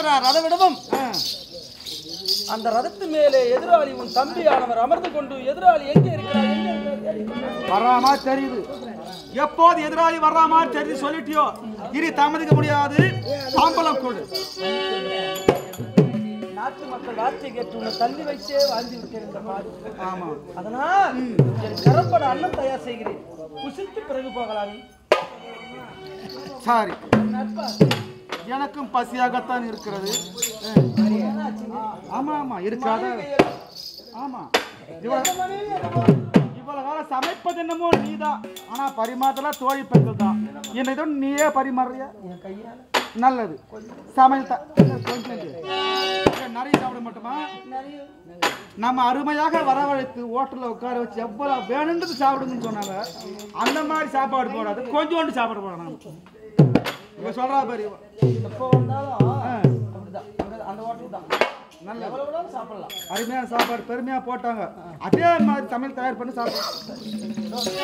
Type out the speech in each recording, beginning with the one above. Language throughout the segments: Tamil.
சொன்னார் ரத விடவும் அந்த ரதத்து மேலே எதிராளி உன் தம்பியானவர் அமர்ந்து கொண்டு எதிராளி எங்கே இருக்கிறார் எங்கே இருக்கிறார் தேடி கொண்டிருக்கிறார். வராமா தெரியுது எப்போது எதிராளி வர்றாமா தெரிஞ்சு சொல்லிட்டியோ இனி தாமதிக்க முடியாது தாம்பலம் கொடு நாட்டு மக்கள் வார்த்தை கேட்டு உன்னை தள்ளி வைத்தே வாழ்ந்து விட்டேன் இந்த பாடு ஆமா அதனால் என் கரப்பட அன்னம் தயார் செய்கிறேன் புசித்து பிறகு போகலாம் சாரி நட்பா எனக்கும் பசியாகத்தான் இருக்கிறது ஆமா ஆமா இருக்காத ஆமா இவ்வளவு இவ்வளவு காலம் சமைப்பது என்னமோ நீதான் ஆனா பரிமாற்றலாம் தோழி பெண்கள் தான் என்னதோ நீயே பரிமாறுறிய என் கையால நல்லது சமையல் தான் கொஞ்சம் இரு. நிறைய சாப்பிட மாட்டோமா நிறைய நம்ம அருமையாக வரவழைத்து ஹோட்டலில் உட்கார வச்சு எவ்வளவு வேணுன்றது சாப்பிடுங்கன்னு சொன்னாங்க அந்த மாதிரி சாப்பாடு போடாது கொஞ்சோண்டு சாப்பாடு போடணும் இவ சொல்றா பாரு இவ. எப்போ வந்தாலும் அப்படிதான் அங்க அந்த ஹோட்டல் தான் நல்ல எவ்வளவு வேணாலும் சாப்பிடலாம் அருமையான சாப்பாடு பெருமையா போட்டாங்க அதே மாதிரி தமிழ் தயார் பண்ணி சாப்பிடுவோம்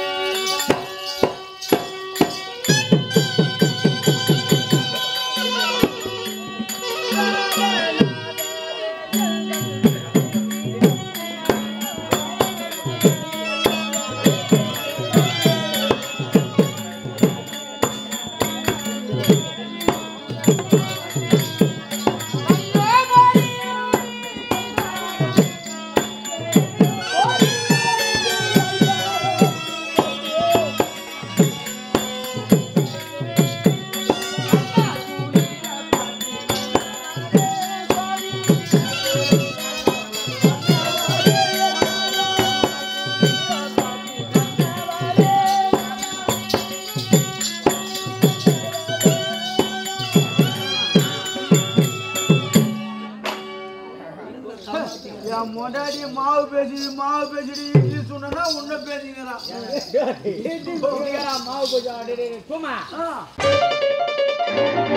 என் முன்னாடி மாவு பேசி மாவு பேசிட்டு இட்லி சொன்னா உன்ன பேசிக்கிறான் மாவு கொஞ்சம் போமா